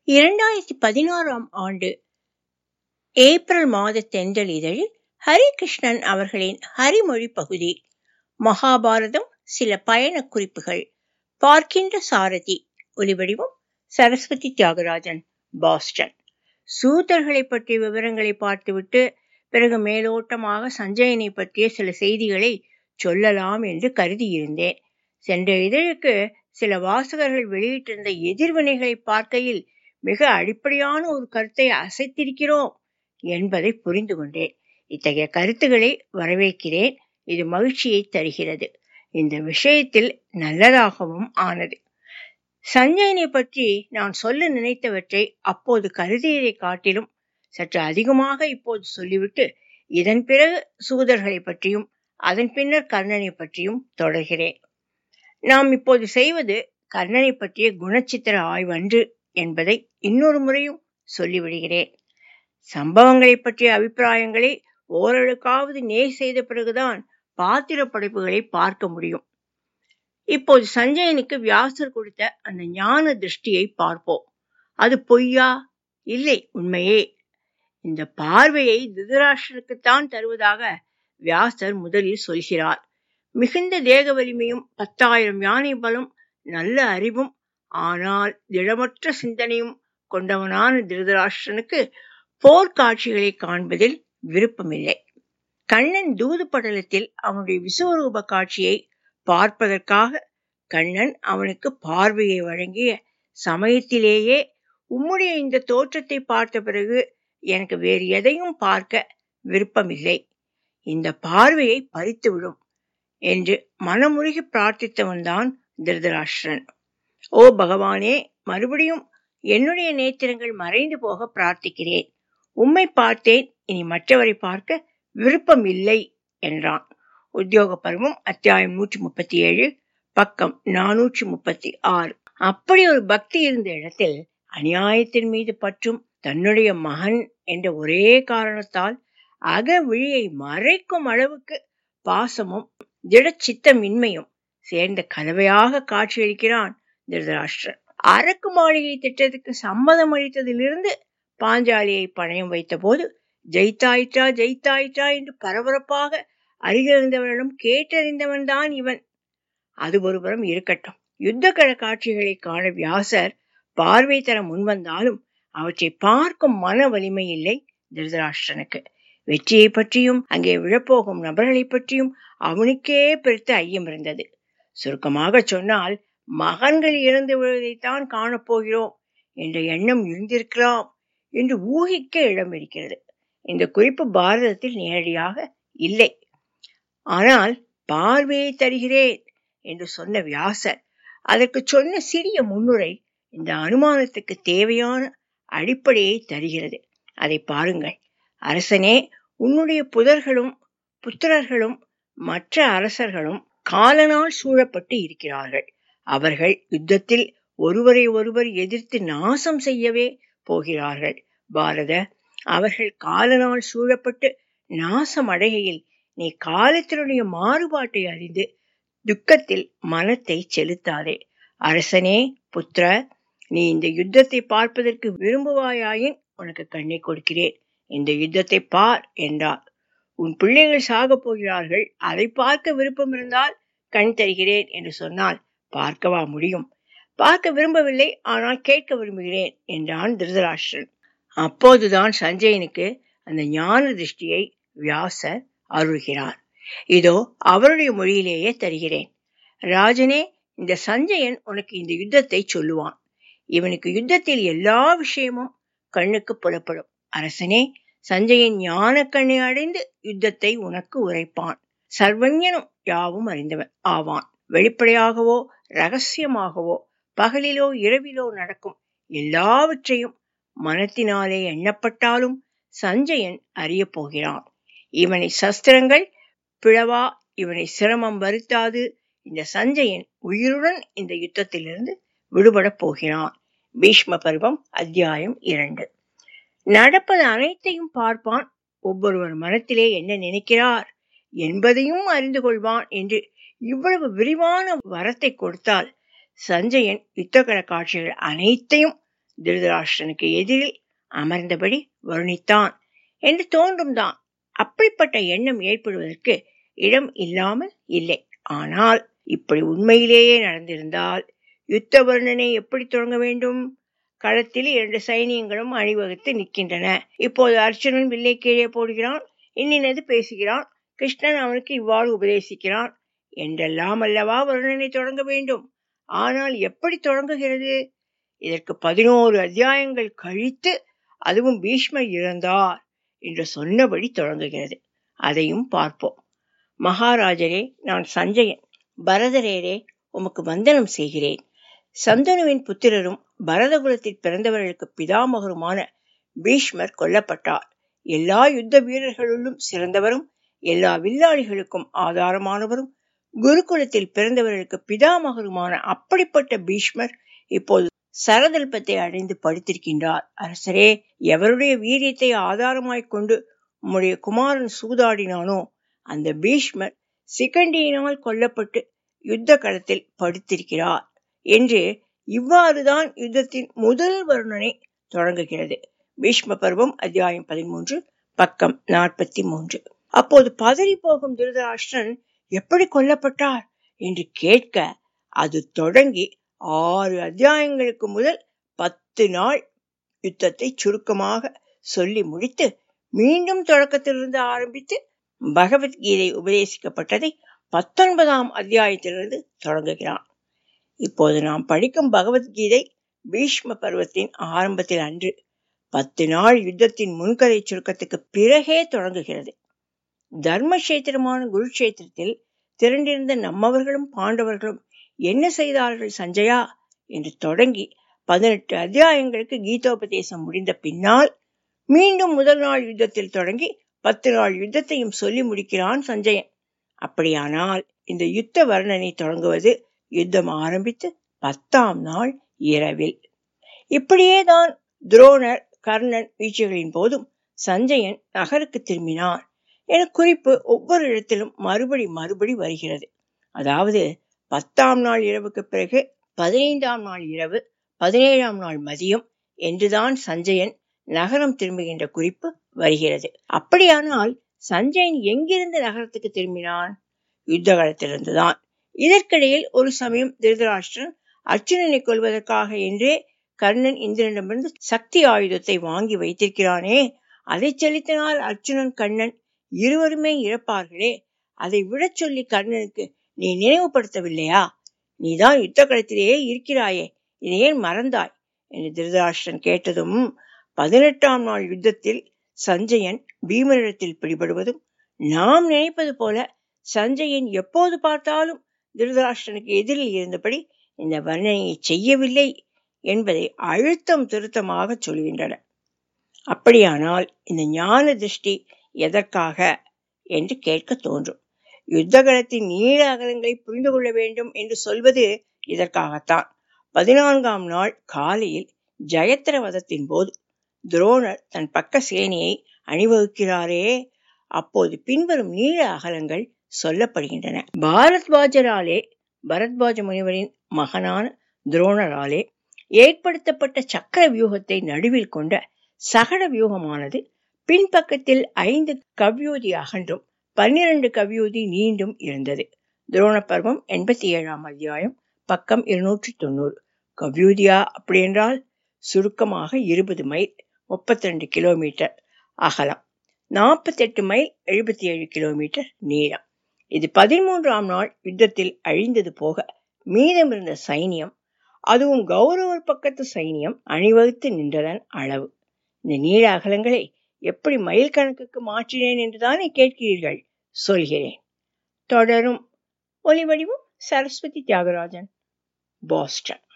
இரண்டாயிரத்தி பதினாறாம் ஆண்டு ஏப்ரல் மாத தென்றல் இதழில் ஹரிகிருஷ்ணன் அவர்களின் ஹரிமொழி பகுதி மகாபாரதம் சில பயண குறிப்புகள் பார்க்கின்ற சாரதி ஒலிவடிவம் சரஸ்வதி தியாகராஜன் பாஸ்டன் சூதர்களை பற்றிய விவரங்களை பார்த்துவிட்டு பிறகு மேலோட்டமாக சஞ்சயனை பற்றிய சில செய்திகளை சொல்லலாம் என்று கருதியிருந்தேன் சென்ற இதழுக்கு சில வாசகர்கள் வெளியிட்டிருந்த எதிர்வினைகளை பார்க்கையில் மிக அடிப்படையான ஒரு கருத்தை அசைத்திருக்கிறோம் என்பதை புரிந்து கொண்டேன் இத்தகைய கருத்துக்களை வரவேற்கிறேன் இது மகிழ்ச்சியை தருகிறது இந்த விஷயத்தில் நல்லதாகவும் ஆனது சஞ்சயனை பற்றி நான் சொல்ல நினைத்தவற்றை அப்போது கருதியதை காட்டிலும் சற்று அதிகமாக இப்போது சொல்லிவிட்டு இதன் பிறகு சூதர்களை பற்றியும் அதன் பின்னர் கர்ணனை பற்றியும் தொடர்கிறேன் நாம் இப்போது செய்வது கர்ணனை பற்றிய குணச்சித்திர ஆய்வன்று என்பதை இன்னொரு முறையும் சொல்லிவிடுகிறேன் சம்பவங்களை பற்றிய அபிப்பிராயங்களை ஓரளவுக்காவது நேர் செய்த பிறகுதான் பாத்திர படைப்புகளை பார்க்க முடியும் இப்போது சஞ்சயனுக்கு வியாசர் கொடுத்த அந்த ஞான திருஷ்டியை பார்ப்போம் அது பொய்யா இல்லை உண்மையே இந்த பார்வையை திருதராஷ்டனுக்குத்தான் தருவதாக வியாசர் முதலில் சொல்கிறார் மிகுந்த தேக வலிமையும் பத்தாயிரம் யானை பலம் நல்ல அறிவும் ஆனால் திடமற்ற சிந்தனையும் கொண்டவனான திருதராஷ்டிரனுக்கு போர்க்காட்சிகளை காண்பதில் விருப்பமில்லை கண்ணன் தூது படலத்தில் அவனுடைய விஸ்வரூப காட்சியை பார்ப்பதற்காக கண்ணன் அவனுக்கு பார்வையை வழங்கிய சமயத்திலேயே உம்முடைய இந்த தோற்றத்தை பார்த்த பிறகு எனக்கு வேறு எதையும் பார்க்க விருப்பமில்லை இந்த பார்வையை பறித்துவிடும் என்று மனமுருகி பிரார்த்தித்தவன்தான் திருதராஷ்டிரன் ஓ பகவானே மறுபடியும் என்னுடைய நேத்திரங்கள் மறைந்து போக பிரார்த்திக்கிறேன் உம்மை பார்த்தேன் இனி மற்றவரை பார்க்க விருப்பம் இல்லை என்றான் உத்தியோக பருவம் அத்தியாயம் நூற்றி முப்பத்தி ஏழு பக்கம் நானூற்றி முப்பத்தி ஆறு அப்படி ஒரு பக்தி இருந்த இடத்தில் அநியாயத்தின் மீது பற்றும் தன்னுடைய மகன் என்ற ஒரே காரணத்தால் அக விழியை மறைக்கும் அளவுக்கு பாசமும் திடச்சித்தமின்மையும் சேர்ந்த கலவையாக காட்சியளிக்கிறான் திருதராஷ்டிரன் அரக்கு மாளிகை திட்டத்துக்கு சம்மதம் அளித்ததிலிருந்து பாஞ்சாலியை பணயம் வைத்த போது ஜெயித்தாயிற்றா ஜெயித்தாயிற்றா என்று பரபரப்பாக அருகிருந்தவனிடம் கேட்டறிந்தவன் தான் இவன் அது ஒருபுறம் இருக்கட்டும் யுத்தகல காட்சிகளை காண வியாசர் பார்வை தர முன்வந்தாலும் அவற்றை பார்க்கும் மன வலிமை இல்லை திருதராஷ்டிரனுக்கு வெற்றியை பற்றியும் அங்கே விழப்போகும் நபர்களை பற்றியும் அவனுக்கே பெருத்த ஐயம் இருந்தது சுருக்கமாக சொன்னால் மகன்கள் இறந்து விழுவதைத்தான் காணப்போகிறோம் என்ற எண்ணம் இருந்திருக்கலாம் என்று ஊகிக்க இடம் இருக்கிறது இந்த குறிப்பு பாரதத்தில் நேரடியாக இல்லை ஆனால் பார்வையை தருகிறேன் என்று சொன்ன வியாசர் அதற்கு சொன்ன சிறிய முன்னுரை இந்த அனுமானத்துக்கு தேவையான அடிப்படையை தருகிறது அதை பாருங்கள் அரசனே உன்னுடைய புதர்களும் புத்திரர்களும் மற்ற அரசர்களும் காலனால் சூழப்பட்டு இருக்கிறார்கள் அவர்கள் யுத்தத்தில் ஒருவரை ஒருவர் எதிர்த்து நாசம் செய்யவே போகிறார்கள் பாரத அவர்கள் காலனால் சூழப்பட்டு நாசம் அடைகையில் நீ காலத்தினுடைய மாறுபாட்டை அறிந்து துக்கத்தில் மனத்தை செலுத்தாதே அரசனே புத்திர நீ இந்த யுத்தத்தை பார்ப்பதற்கு விரும்புவாயாயின் உனக்கு கண்ணை கொடுக்கிறேன் இந்த யுத்தத்தை பார் என்றார் உன் பிள்ளைகள் சாகப் போகிறார்கள் அதை பார்க்க விருப்பம் இருந்தால் கண் தருகிறேன் என்று சொன்னால் பார்க்கவா முடியும் பார்க்க விரும்பவில்லை ஆனால் கேட்க விரும்புகிறேன் என்றான் திருதராஷ்டிரன் அப்போதுதான் சஞ்சயனுக்கு அந்த ஞான திருஷ்டியை வியாசர் அருள்கிறார் இதோ அவருடைய மொழியிலேயே தருகிறேன் ராஜனே இந்த சஞ்சயன் உனக்கு இந்த யுத்தத்தை சொல்லுவான் இவனுக்கு யுத்தத்தில் எல்லா விஷயமும் கண்ணுக்கு புலப்படும் அரசனே சஞ்சயன் ஞான கண்ணை அடைந்து யுத்தத்தை உனக்கு உரைப்பான் சர்வஞனும் யாவும் அறிந்தவன் ஆவான் வெளிப்படையாகவோ ரகசியமாகவோ பகலிலோ இரவிலோ நடக்கும் எல்லாவற்றையும் மனத்தினாலே எண்ணப்பட்டாலும் சஞ்சயன் அறிய போகிறான் இவனை சஸ்திரங்கள் பிளவா இவனை சிரமம் வருத்தாது இந்த சஞ்சயன் உயிருடன் இந்த யுத்தத்திலிருந்து விடுபடப் போகிறான் பீஷ்ம பருவம் அத்தியாயம் இரண்டு நடப்பது அனைத்தையும் பார்ப்பான் ஒவ்வொருவர் மனத்திலே என்ன நினைக்கிறார் என்பதையும் அறிந்து கொள்வான் என்று இவ்வளவு விரிவான வரத்தை கொடுத்தால் சஞ்சயன் யுத்தகல காட்சிகள் அனைத்தையும் திருதராஷ்டிரனுக்கு எதிரில் அமர்ந்தபடி வருணித்தான் என்று தோன்றும் தான் அப்படிப்பட்ட எண்ணம் ஏற்படுவதற்கு இடம் இல்லாமல் இல்லை ஆனால் இப்படி உண்மையிலேயே நடந்திருந்தால் யுத்த வர்ணனை எப்படி தொடங்க வேண்டும் களத்தில் இரண்டு சைனியங்களும் அணிவகுத்து நிற்கின்றன இப்போது அர்ஜுனன் வில்லை கீழே போடுகிறான் இன்னினது பேசுகிறான் கிருஷ்ணன் அவனுக்கு இவ்வாறு உபதேசிக்கிறான் என்றெல்லாம் அல்லவா வர்ணனை தொடங்க வேண்டும் ஆனால் எப்படி தொடங்குகிறது இதற்கு பதினோரு அத்தியாயங்கள் கழித்து அதுவும் பீஷ்மர் இறந்தார் என்று சொன்னபடி தொடங்குகிறது அதையும் பார்ப்போம் மகாராஜரே நான் சஞ்சயன் பரதரேரே உமக்கு வந்தனம் செய்கிறேன் சந்தனுவின் புத்திரரும் பரதகுலத்தில் பிறந்தவர்களுக்கு பிதாமகருமான பீஷ்மர் கொல்லப்பட்டார் எல்லா யுத்த வீரர்களுள்ளும் சிறந்தவரும் எல்லா வில்லாளிகளுக்கும் ஆதாரமானவரும் குருகுலத்தில் பிறந்தவர்களுக்கு பிதாமகருமான அப்படிப்பட்ட பீஷ்மர் இப்போது சரதல்பத்தை அடைந்து படுத்திருக்கின்றார் அரசரே எவருடைய வீரியத்தை ஆதாரமாய்க் கொண்டு உம்முடைய குமாரன் சூதாடினானோ அந்த பீஷ்மர் சிகண்டியினால் கொல்லப்பட்டு யுத்த களத்தில் படுத்திருக்கிறார் என்று இவ்வாறுதான் யுத்தத்தின் முதல் வருணனை தொடங்குகிறது பீஷ்ம பருவம் அத்தியாயம் பதிமூன்று பக்கம் நாற்பத்தி மூன்று அப்போது பதறி போகும் திருதராஷ்டிரன் எப்படி கொல்லப்பட்டார் என்று கேட்க அது தொடங்கி ஆறு அத்தியாயங்களுக்கு முதல் பத்து நாள் யுத்தத்தை சுருக்கமாக சொல்லி முடித்து மீண்டும் தொடக்கத்திலிருந்து ஆரம்பித்து பகவத்கீதை உபதேசிக்கப்பட்டதை பத்தொன்பதாம் அத்தியாயத்திலிருந்து தொடங்குகிறான் இப்போது நாம் படிக்கும் பகவத்கீதை பீஷ்ம பருவத்தின் ஆரம்பத்தில் அன்று பத்து நாள் யுத்தத்தின் முன்கதை சுருக்கத்துக்கு பிறகே தொடங்குகிறது தர்மக்ஷேத்திரமான குருக்ஷேத்திரத்தில் திரண்டிருந்த நம்மவர்களும் பாண்டவர்களும் என்ன செய்தார்கள் சஞ்சயா என்று தொடங்கி பதினெட்டு அத்தியாயங்களுக்கு கீதோபதேசம் முடிந்த பின்னால் மீண்டும் முதல் நாள் யுத்தத்தில் தொடங்கி பத்து நாள் யுத்தத்தையும் சொல்லி முடிக்கிறான் சஞ்சயன் அப்படியானால் இந்த யுத்த வர்ணனை தொடங்குவது யுத்தம் ஆரம்பித்து பத்தாம் நாள் இரவில் இப்படியேதான் துரோணர் கர்ணன் வீழ்ச்சிகளின் போதும் சஞ்சயன் நகருக்கு திரும்பினான் என குறிப்பு ஒவ்வொரு இடத்திலும் மறுபடி மறுபடி வருகிறது அதாவது பத்தாம் நாள் இரவுக்கு பிறகு பதினைந்தாம் நாள் இரவு பதினேழாம் நாள் மதியம் என்றுதான் சஞ்சயன் நகரம் திரும்புகின்ற குறிப்பு வருகிறது அப்படியானால் சஞ்சயன் எங்கிருந்து நகரத்துக்கு திரும்பினான் யுத்த காலத்திலிருந்துதான் இதற்கிடையில் ஒரு சமயம் திருதராஷ்டிரன் அர்ஜுனனை கொள்வதற்காக என்றே கர்ணன் இந்திரனிடமிருந்து சக்தி ஆயுதத்தை வாங்கி வைத்திருக்கிறானே அதை செலுத்தினால் அர்ஜுனன் கண்ணன் இருவருமே இறப்பார்களே அதை விடச் சொல்லி கர்ணனுக்கு நீ நினைவுபடுத்தவில்லையா நீதான் யுத்த களத்திலேயே இருக்கிறாயே இதை ஏன் மறந்தாய் என்று திருதராஷ்டிரன் கேட்டதும் பதினெட்டாம் நாள் யுத்தத்தில் சஞ்சயன் பீமனிடத்தில் பிடிபடுவதும் நாம் நினைப்பது போல சஞ்சயன் எப்போது பார்த்தாலும் திருதராஷ்டிரனுக்கு எதிரில் இருந்தபடி இந்த வர்ணனையை செய்யவில்லை என்பதை அழுத்தம் திருத்தமாக சொல்கின்றன அப்படியானால் இந்த ஞான திருஷ்டி எதற்காக என்று கேட்க தோன்றும் யுத்தகலத்தின் நீள அகலங்களை புரிந்து கொள்ள வேண்டும் என்று சொல்வது இதற்காகத்தான் பதினான்காம் நாள் காலையில் ஜெயத்திரவதத்தின் போது துரோணர் தன் பக்க சேனையை அணிவகுக்கிறாரே அப்போது பின்வரும் நீள அகலங்கள் சொல்லப்படுகின்றன பாரத்வாஜராலே பரத்வாஜ முனிவரின் மகனான துரோணராலே ஏற்படுத்தப்பட்ட சக்கர வியூகத்தை நடுவில் கொண்ட சகட வியூகமானது பின்பக்கத்தில் ஐந்து கவ்யூதி அகன்றும் பன்னிரண்டு கவ்யூதி நீண்டும் இருந்தது துரோண பருவம் எண்பத்தி ஏழாம் அத்தியாயம் பக்கம் இருநூற்றி தொண்ணூறு கவ்யூதியா அப்படியென்றால் சுருக்கமாக இருபது மைல் முப்பத்தி ரெண்டு கிலோமீட்டர் அகலம் நாற்பத்தெட்டு மைல் எழுபத்தி ஏழு கிலோமீட்டர் நீளம் இது பதிமூன்றாம் நாள் யுத்தத்தில் அழிந்தது போக மீதமிருந்த சைனியம் அதுவும் கௌரவர் பக்கத்து சைனியம் அணிவகுத்து நின்றதன் அளவு இந்த நீள அகலங்களை எப்படி மைல் கணக்குக்கு மாற்றினேன் என்றுதானே கேட்கிறீர்கள் சொல்கிறேன் தொடரும் ஒலி வடிவம் சரஸ்வதி தியாகராஜன் பாஸ்டன்